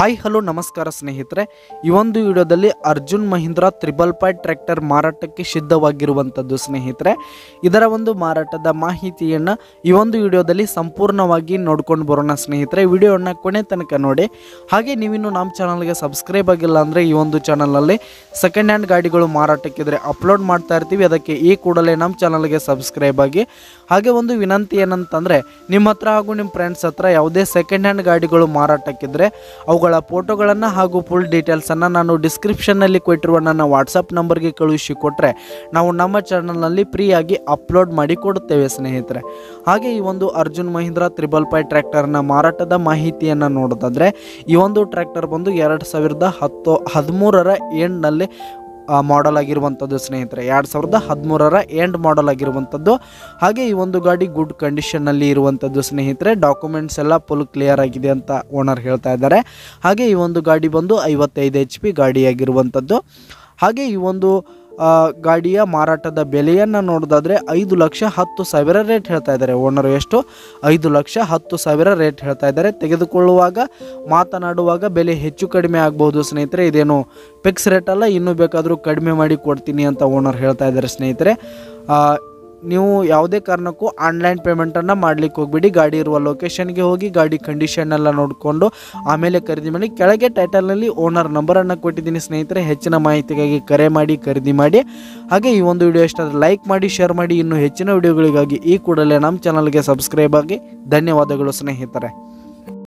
hi hello ನಮಸ್ಕಾರ ಸ್ನೇಹಿತರೆ ಈ ಒಂದು ವಿಡಿಯೋದಲ್ಲಿ Arjun Mahindra triple five tractor ಮಾರಾಟಕ್ಕೆ ಸಿದ್ಧವಾಗಿರುವಂಥದ್ದು ಸ್ನೇಹಿತರೆ ಇದರ ಒಂದು ಮಾರಾಟದ ಮಾಹಿತಿಯನ್ನು ಈ ಒಂದು ವಿಡಿಯೋದಲ್ಲಿ ಸಂಪೂರ್ಣವಾಗಿ ನೋಡ್ಕೊಂಡು ಬರೋಣ ಸ್ನೇಹಿತರೆ ವಿಡಿಯೋನ ಕೊನೆ ತನಕ ನೋಡಿ ಹಾಗೆ ನೀವಿನ್ನು ನಮ್ಮ ಚಾನಲ್ಗೆ ಸಬ್ಸ್ಕ್ರೈಬ್ ಆಗಿಲ್ಲ ಅಂದರೆ ಈ ಒಂದು ಚಾನಲಲ್ಲಿ ಸೆಕೆಂಡ್ ಹ್ಯಾಂಡ್ ಗಾಡಿಗಳು ಮಾರಾಟಕ್ಕಿದ್ರೆ ಅಪ್ಲೋಡ್ ಮಾಡ್ತಾ ಇರ್ತೀವಿ ಅದಕ್ಕೆ ಈ ಕೂಡಲೇ ನಮ್ಮ ಚಾನಲ್ಗೆ ಸಬ್ಸ್ಕ್ರೈಬ್ ಆಗಿ ಹಾಗೆ ಒಂದು ವಿನಂತಿ ಏನಂತಂದರೆ ನಿಮ್ಮ ಹತ್ರ ಹಾಗೂ ನಿಮ್ಮ ಫ್ರೆಂಡ್ಸ್ ಹತ್ರ ಯಾವುದೇ ಸೆಕೆಂಡ್ ಹ್ಯಾಂಡ್ ಗಾಡಿಗಳು ಮಾರಾಟಕ್ಕಿದ್ರೆ ಅವುಗಳ ಫೋಟೋಗಳನ್ನು ಹಾಗೂ ಫುಲ್ ಡೀಟೇಲ್ಸನ್ನು ನಾನು ಡಿಸ್ಕ್ರಿಪ್ಷನ್ನಲ್ಲಿ ಕೊಟ್ಟಿರುವ ನನ್ನ ವಾಟ್ಸಪ್ ನಂಬರ್ಗೆ ಕಳುಹಿಸಿ ಕೊಟ್ಟರೆ ನಾವು ನಮ್ಮ ಚಾನಲ್ನಲ್ಲಿ ಫ್ರೀಯಾಗಿ ಅಪ್ಲೋಡ್ ಮಾಡಿ ಕೊಡುತ್ತೇವೆ ಸ್ನೇಹಿತರೆ ಹಾಗೆ ಈ ಒಂದು ಅರ್ಜುನ್ ಮಹೀಂದ್ರ ತ್ರಿಬಲ್ ಫೈ ಟ್ರ್ಯಾಕ್ಟರ್ನ ಮಾರಾಟದ ಮಾಹಿತಿಯನ್ನು ನೋಡೋದಾದರೆ ಈ ಒಂದು ಟ್ರ್ಯಾಕ್ಟರ್ ಬಂದು ಎರಡು ಸಾವಿರದ ಹತ್ತು ಹದಿಮೂರರ ಎಂಡ್ನಲ್ಲಿ ಮಾಡಲ್ ಆಗಿರುವಂಥದ್ದು ಸ್ನೇಹಿತರೆ ಎರಡು ಸಾವಿರದ ಹದಿಮೂರರ ಎಂಡ್ ಮಾಡಲ್ ಆಗಿರುವಂಥದ್ದು ಹಾಗೆ ಈ ಒಂದು ಗಾಡಿ ಗುಡ್ ಕಂಡೀಷನ್ನಲ್ಲಿ ಇರುವಂಥದ್ದು ಸ್ನೇಹಿತರೆ ಡಾಕ್ಯುಮೆಂಟ್ಸ್ ಎಲ್ಲ ಫುಲ್ ಕ್ಲಿಯರ್ ಆಗಿದೆ ಅಂತ ಓನರ್ ಹೇಳ್ತಾ ಇದ್ದಾರೆ ಹಾಗೆ ಈ ಒಂದು ಗಾಡಿ ಬಂದು ಐವತ್ತೈದು ಎಚ್ ಪಿ ಗಾಡಿಯಾಗಿರುವಂಥದ್ದು ಹಾಗೆ ಈ ಒಂದು ಆ, ಗಾಡಿಯ ಮಾರಾಟದ ಬೆಲೆಯನ್ನು ನೋಡೋದಾದರೆ ಐದು ಲಕ್ಷ ಹತ್ತು ಸಾವಿರ ರೇಟ್ ಹೇಳ್ತಾ ಇದ್ದಾರೆ ಓನರು ಎಷ್ಟು ಐದು ಲಕ್ಷ ಹತ್ತು ಸಾವಿರ ರೇಟ್ ಹೇಳ್ತಾ ಇದ್ದಾರೆ ತೆಗೆದುಕೊಳ್ಳುವಾಗ ಮಾತನಾಡುವಾಗ ಬೆಲೆ ಹೆಚ್ಚು ಕಡಿಮೆ ಆಗ್ಬೋದು ಸ್ನೇಹಿತರೆ ಇದೇನು ಫಿಕ್ಸ್ ರೇಟ್ ಅಲ್ಲ ಇನ್ನೂ ಬೇಕಾದರೂ ಕಡಿಮೆ ಮಾಡಿ ಕೊಡ್ತೀನಿ ಅಂತ ಓನರ್ ಹೇಳ್ತಾ ಇದ್ದಾರೆ ಸ್ನೇಹಿತರೆ ಆ, ನೀವು ಯಾವುದೇ ಕಾರಣಕ್ಕೂ ಆನ್ಲೈನ್ ಪೇಮೆಂಟನ್ನು ಮಾಡ್ಲಿಕ್ಕೆ ಹೋಗ್ಬಿಡಿ ಗಾಡಿ ಇರುವ ಲೊಕೇಶನ್ಗೆ ಹೋಗಿ ಗಾಡಿ ಕಂಡೀಷನ್ ಎಲ್ಲ ನೋಡಿಕೊಂಡು ಆಮೇಲೆ ಖರೀದಿ ಮಾಡಿ ಕೆಳಗೆ ಟೈಟಲ್ನಲ್ಲಿ ಓನರ್ ನಂಬರನ್ನು ಕೊಟ್ಟಿದ್ದೀನಿ ಸ್ನೇಹಿತರೆ ಹೆಚ್ಚಿನ ಮಾಹಿತಿಗಾಗಿ ಕರೆ ಮಾಡಿ ಖರೀದಿ ಮಾಡಿ ಹಾಗೆ ಈ ಒಂದು ವಿಡಿಯೋ ಇಷ್ಟ ಲೈಕ್ ಮಾಡಿ ಶೇರ್ ಮಾಡಿ ಇನ್ನು ಹೆಚ್ಚಿನ ವಿಡಿಯೋಗಳಿಗಾಗಿ ಈ ಕೂಡಲೇ ನಮ್ಮ ಚಾನಲ್ಗೆ ಸಬ್ಸ್ಕ್ರೈಬ್ ಆಗಿ ಧನ್ಯವಾದಗಳು ಸ್ನೇಹಿತರೆ